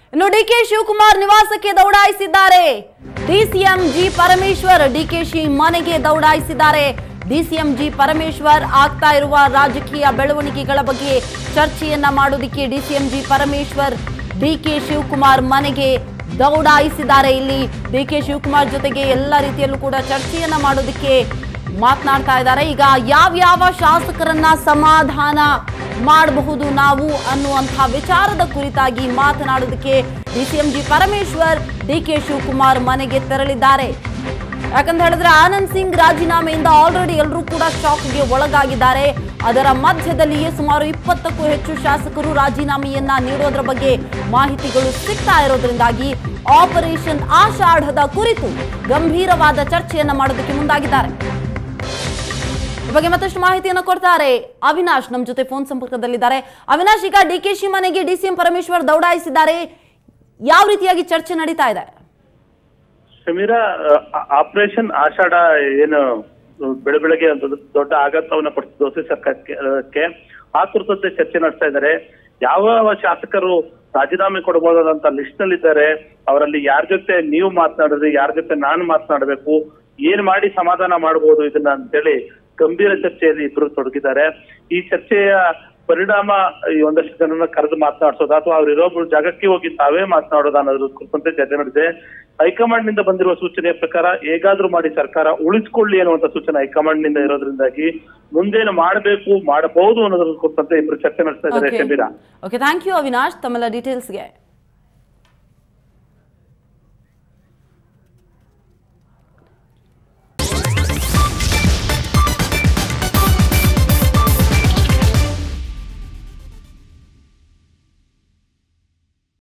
ಇನ್ನು ಡಿಕೆ ಶಿವಕುಮಾರ್ ನಿವಾಸಕ್ಕೆ ದೌಡಾಯಿಸಿದ್ದಾರೆ ಡಿಸಿಎಂ ಜಿ ಪರಮೇಶ್ವರ್ ಡಿಕೆಶಿ ಮನೆಗೆ ದೌಡಾಯಿಸಿದ್ದಾರೆ ಡಿಸಿಎಂ ಜಿ ಪರಮೇಶ್ವರ್ ಆಗ್ತಾ ಇರುವ ರಾಜಕೀಯ ಬೆಳವಣಿಗೆಗಳ ಬಗ್ಗೆ ಚರ್ಚೆಯನ್ನ ಮಾಡೋದಿಕ್ಕೆ DCM G Parameshwar DK Shivakumar ಮನೆಗೆ ದೌಡಾಯಿಸಿದ್ದಾರೆ ಇಲ್ಲಿ ಡಿಕೆ ಶಿವಕುಮಾರ್ ಜೊತೆಗೆ ಎಲ್ಲ ರೀತಿಯಲ್ಲೂ ಕೂಡ ಚರ್ಚೆಯನ್ನ ಮಾಡೋದಿಕ್ಕೆ ಮಾತನಾಡ್ತಾ ಇದ್ದಾರೆ ಈಗ ಯಾವ್ಯಾವ ಶಾಸಕರನ್ನ ಸಮಾಧಾನ ಮಾಡಬಹುದು ನಾವು ಅನ್ನುವಂಥ ವಿಚಾರದ ಕುರಿತಾಗಿ ಮಾತನಾಡೋದಕ್ಕೆ DCM G Parameshwar DK Shivakumar ಮನೆಗೆ ತೆರಳಿದ್ದಾರೆ ಯಾಕಂತ ಹೇಳಿದ್ರೆ ಆನಂದ್ ಸಿಂಗ್ ರಾಜೀನಾಮೆಯಿಂದ ಆಲ್ರೆಡಿ ಎಲ್ಲರೂ ಕೂಡ ಶಾಕ್ಗೆ ಒಳಗಾಗಿದ್ದಾರೆ ಅದರ ಮಧ್ಯದಲ್ಲಿಯೇ ಸುಮಾರು ಇಪ್ಪತ್ತಕ್ಕೂ ಹೆಚ್ಚು ಶಾಸಕರು ರಾಜೀನಾಮೆಯನ್ನ ನೀಡೋದ್ರ ಬಗ್ಗೆ ಮಾಹಿತಿಗಳು ಸಿಗ್ತಾ ಇರೋದ್ರಿಂದಾಗಿ ಆಪರೇಷನ್ ಆಷಾಢದ ಕುರಿತು ಗಂಭೀರವಾದ ಚರ್ಚೆಯನ್ನ ಮಾಡೋದಕ್ಕೆ ಮುಂದಾಗಿದ್ದಾರೆ ಈ ಬಗ್ಗೆ ಮತ್ತಷ್ಟು ಮಾಹಿತಿಯನ್ನು ಕೊಡ್ತಾರೆ ಅವಿನಾಶ್ ನಮ್ಮ ಜೊತೆ ಫೋನ್ ಸಂಪರ್ಕದಲ್ಲಿದ್ದಾರೆ ಅವಿನಾಶ್ ಈಗ ಡಿಕೆಶಿ ಮನೆಗೆ ಡಿಸಿಎಂ ಪರಮೇಶ್ವರ್ ದೌಡಾಯಿಸಿದ್ದಾರೆ ಯಾವ ರೀತಿಯಾಗಿ ಚರ್ಚೆ ನಡೀತಾ ಇದೆ ಸಮೀರಾ ಆಪರೇಷನ್ ಆಷಾಢ ಏನು ಬೆಳೆ ಬೆಳಗ್ಗೆ ಒಂದು ದೊಡ್ಡ ಆಘಾತವನ್ನ ಪಡಿಸಿದ ದೋಸೆ ಸರ್ಕಾರಕ್ಕೆ ಆ ಕುರಿತಂತೆ ಚರ್ಚೆ ನಡೆಸ್ತಾ ಇದ್ದಾರೆ ಯಾವ ಶಾಸಕರು ರಾಜೀನಾಮೆ ಕೊಡಬಹುದಾದಂತ ಲಿಸ್ಟ್ ನಲ್ಲಿದ್ದಾರೆ ಅವರಲ್ಲಿ ಯಾರ ಜೊತೆ ನೀವು ಮಾತನಾಡಿದ್ರಿ ಯಾರ ಜೊತೆ ನಾನು ಮಾತನಾಡಬೇಕು ಏನ್ ಮಾಡಿ ಸಮಾಧಾನ ಮಾಡಬಹುದು ಇದನ್ನ ಅಂತೇಳಿ ಗಂಭೀರ ಚರ್ಚೆಯಲ್ಲಿ ಇಬ್ರು ತೊಡಗಿದ್ದಾರೆ ಈ ಚರ್ಚೆಯ ಪರಿಣಾಮ ಈ ಒಂದಷ್ಟು ಜನರನ್ನ ಕರೆದು ಮಾತನಾಡಿಸೋದು ಅಥವಾ ಅವ್ರು ಇರೋ ಜಾಗಕ್ಕೆ ಹೋಗಿ ತಾವೇ ಮಾತನಾಡೋದು ಅನ್ನೋದ್ರ ಕುರಿತಂತೆ ಚರ್ಚೆ ನಡೆದಿದೆ ಹೈಕಮಾಂಡ್ ನಿಂದ ಬಂದಿರುವ ಸೂಚನೆಯ ಪ್ರಕಾರ ಹೇಗಾದ್ರೂ ಮಾಡಿ ಸರ್ಕಾರ ಉಳಿಸ್ಕೊಳ್ಳಿ ಅನ್ನುವಂತ ಸೂಚನೆ ಹೈಕಮಾಂಡ್ ನಿಂದ ಇರೋದ್ರಿಂದಾಗಿ ಮುಂದೇನು ಮಾಡಬೇಕು ಮಾಡಬಹುದು ಅನ್ನೋದ್ರ ಕುರಿತಂತೆ ಇಬ್ರು ಚರ್ಚೆ ನಡೆಸ್ತಾ ಇದ್ದಾರೆ Shabira okay thank you Avinash ತಮ್ಮೆಲ್ಲ ಡೀಟೇಲ್ಸ್ಗೆ